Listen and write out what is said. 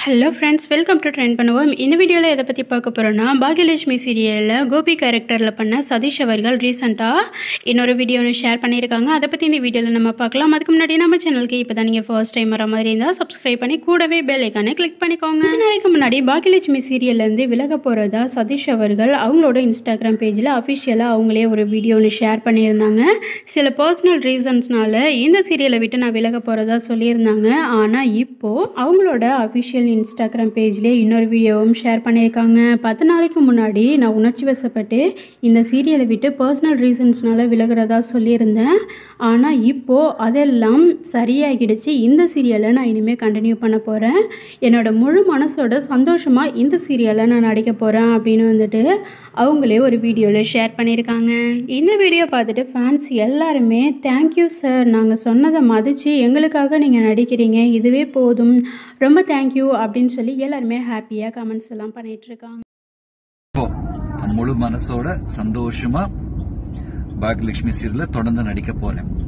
hello friends welcome to trend பண்ணுவோம் இந்த வீடியோவில் எதை பற்றி பார்க்க போகிறோன்னா பாக்யலட்சுமி சீரியலில் கோபி கேரக்டரில் பண்ண சதீஷ் அவர்கள் ரீசெண்டாக இன்னொரு வீடியோ ஒன்று ஷேர் பண்ணியிருக்காங்க அதை பற்றி இந்த வீடியோவில் நம்ம பார்க்கலாம் அதுக்கு முன்னாடி நம்ம சேனலுக்கு இப்போ தான் நீங்கள் ஃபர்ஸ்ட் டைம் வர மாதிரி இருந்தால் சப்ஸ்கிரைப் பண்ணி கூடவே பெல் ஐக்கானை கிளிக் பண்ணிக்கோங்க கொஞ்ச நாளைக்கு முன்னாடி பாக்யலட்சுமி சீரியல்லேருந்து விலக போகிறதா சதீஷ் அவர்கள் அவங்களோட இன்ஸ்டாகிராம் பேஜில் அஃபிஷியலாக அவங்களே ஒரு வீடியோ ஒன்று ஷேர் பண்ணியிருந்தாங்க சில பர்சனல் ரீசன்ஸ்னால இந்த சீரியலை விட்டு நான் விலக போகிறதா சொல்லியிருந்தாங்க ஆனால் இப்போது அவங்களோட அஃபிஷியல் இன்ஸ்டாகிராம் பேஜ்லேயே இன்னொரு வீடியோவும் ஷேர் பண்ணியிருக்காங்க பத்து நாளைக்கு முன்னாடி நான் உணர்ச்சி வசப்பட்டு இந்த சீரியலை விட்டு பர்சனல் ரீசன்ஸ்னால விலகிறதா சொல்லியிருந்தேன் ஆனால் இப்போது அதெல்லாம் சரியாகிடுச்சு இந்த சீரியலை நான் இனிமேல் கண்டினியூ பண்ண போகிறேன் என்னோட முழு மனசோட சந்தோஷமாக இந்த சீரியலை நான் நடிக்க போகிறேன் அப்படின்னு வந்துட்டு அவங்களே ஒரு வீடியோவில் ஷேர் பண்ணியிருக்காங்க இந்த வீடியோ பார்த்துட்டு ஃபேன்ஸ் எல்லாருமே தேங்க்யூ சார் நாங்கள் சொன்னதை மதித்து எங்களுக்காக நீங்கள் நடிக்கிறீங்க இதுவே போதும் ரொம்ப தேங்க்யூ அப்படின்னு சொல்லி எல்லாருமே ஹாப்பியாக கமெண்ட்ஸ் எல்லாம் பண்ணிட்டு இருக்காங்க இப்போ நான் முழு மனசோட சந்தோஷமா பாக்யலட்சுமி சீரியல்ல தொடர்ந்து நடிக்க போறேன்